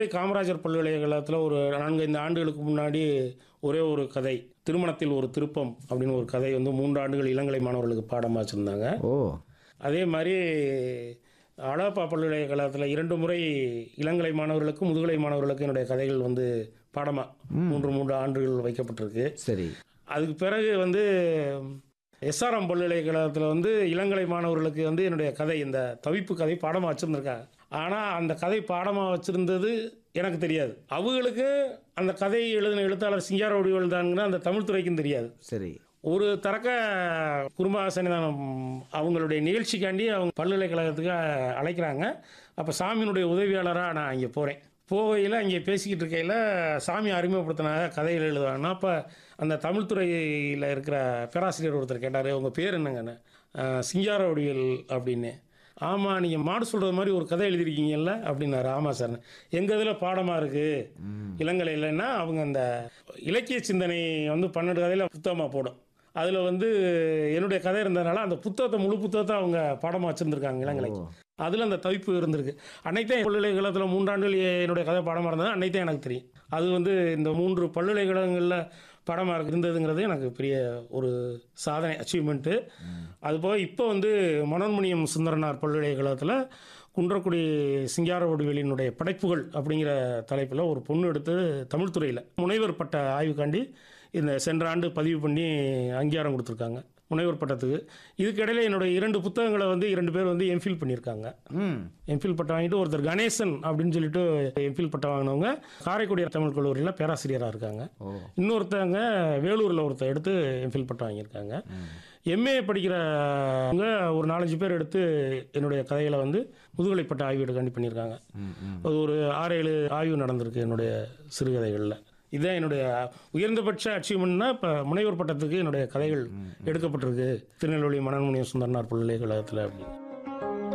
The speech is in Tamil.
காமராஜர் பல்கலைக்கழகத்தில் ஒரு நான்கு ஐந்து ஆண்டுகளுக்கு முன்னாடி ஒரே ஒரு கதை திருமணத்தில் ஒரு திருப்பம் அப்படின்னு ஒரு கதை வந்து மூன்று ஆண்டுகள் இளங்கலை மாணவர்களுக்கு பாடமாக வச்சுருந்தாங்க ஓ அதே மாதிரி அழகப்பா பல்கலைக்கழகத்தில் இரண்டு முறை இளங்கலை மாணவர்களுக்கும் முதுகலை மாணவர்களுக்கும் என்னுடைய கதைகள் வந்து பாடமாக மூன்று மூன்று ஆண்டுகள் வைக்கப்பட்டிருக்கு சரி அதுக்கு பிறகு வந்து எஸ்ஆர்எம் பல்கலைக்கழகத்தில் வந்து இளங்கலை மாணவர்களுக்கு வந்து என்னுடைய கதை இந்த தவிப்பு கதை பாடமாக வச்சுருந்துருக்காங்க ஆனால் அந்த கதை பாடமாக வச்சுருந்தது எனக்கு தெரியாது அவங்களுக்கு அந்த கதை எழுதின எழுத்தாளர் சிங்கார வடிவல் தானுங்கிற அந்த தமிழ் துறைக்கும் தெரியாது சரி ஒரு தரக்க குடும்ப சன்னிதானம் அவங்களுடைய நிகழ்ச்சிக்காண்டி அவங்க பல்கலைக்கழகத்துக்கு அழைக்கிறாங்க அப்போ சாமியினுடைய உதவியாளராக நான் அங்கே போகிறேன் போகையில் அங்கே பேசிக்கிட்டு இருக்கையில் சாமி அறிமுகப்படுத்தினாங்க கதைகள் எழுதுவாங்கன்னா அப்போ அந்த தமிழ் துறையில் இருக்கிற பேராசிரியர் ஒருத்தர் கேட்டார் உங்கள் பேர் என்னங்கன்னு "அஹ், சிங்கார வடிவேல் அப்படின்னு ஆமாம் நீங்கள் மாடு சொல்கிறது மாதிரி ஒரு கதை எழுதிருக்கீங்கல்ல அப்படின்னாரு ஆமாம் சார் எங்கள் இதில் பாடமாக இருக்குது இளங்கலை இல்லைன்னா அவங்க அந்த இலக்கிய சிந்தனை வந்து பன்னெண்டு கதையில் புத்தகமாக போடும் அதில் வந்து என்னுடைய கதை இருந்ததுனால அந்த புத்தகத்தை முழு புத்தகத்தை அவங்க பாடமாக வச்சுருந்துருக்காங்க இளங்கலைக்கு அதில் அந்த தவிப்பு இருந்திருக்கு அன்னைத்தான் பல்கலைக்கழகத்தில் மூன்றாண்டுகள் என்னுடைய கதை பாடமாக இருந்தது அன்னைத்தான் எனக்கு தெரியும் அது வந்து இந்த மூன்று பல்கலைக்கழகங்களில் பாடமாக இருந்ததுங்கிறது எனக்கு பெரிய ஒரு சாதனை அச்சீவ்மெண்ட்டு அதுபோக இப்போ வந்து மனோன்மணியம் சுந்தரனார் பல்கலைக்கழகத்தில் குன்றக்குடி சிங்கார வடிவேலினுடைய படைப்புகள் அப்படிங்கிற தலைப்பில் ஒரு பொண்ணு எடுத்து தமிழ் துறையில் முனைவர் பட்ட ஆய்வுக்காண்டி இந்த சென்ற ஆண்டு பதிவு பண்ணி அங்கீகாரம் கொடுத்துருக்காங்க முனைவர் பட்டத்துக்கு இதுக்கிடையில் என்னுடைய இரண்டு புத்தகங்களை வந்து இரண்டு பேர் வந்து எம்ஃபில் பண்ணியிருக்காங்க ம் எம்ஃபில் பட்டம் வாங்கிட்டு ஒருத்தர் கணேசன் அப்படின்னு சொல்லிட்டு எம்ஃபில் பட்டம் வாங்கினவங்க காரைக்குடி தமிழ் கல்லூரியில் பேராசிரியராக இருக்காங்க ஓ இன்னொருத்தவங்க வேலூரில் ஒருத்தர் எடுத்து எம்ஃபில் பட்டம் வாங்கியிருக்காங்க எம்ஏ படிக்கிறவங்க ஒரு நாலஞ்சு பேர் எடுத்து என்னுடைய கதைகளை வந்து முதுகலை பட்ட ஆய்வீடுக்காண்டி பண்ணியிருக்காங்க ம் ம் அது ஒரு ஆறு ஏழு ஆய்வு நடந்திருக்கு என்னுடைய சிறுகதைகளில் இதுதான் என்னுடைய உயர்ந்தபட்ச அச்சீவ்மெண்ட்னா இப்போ முனைவர் பட்டத்துக்கு என்னுடைய கதைகள் எடுக்கப்பட்டிருக்கு திருநெல்வேலி மனோன்மணியம் சுந்தரனார் பல்கலைக்கழகத்தில் அப்படின்னு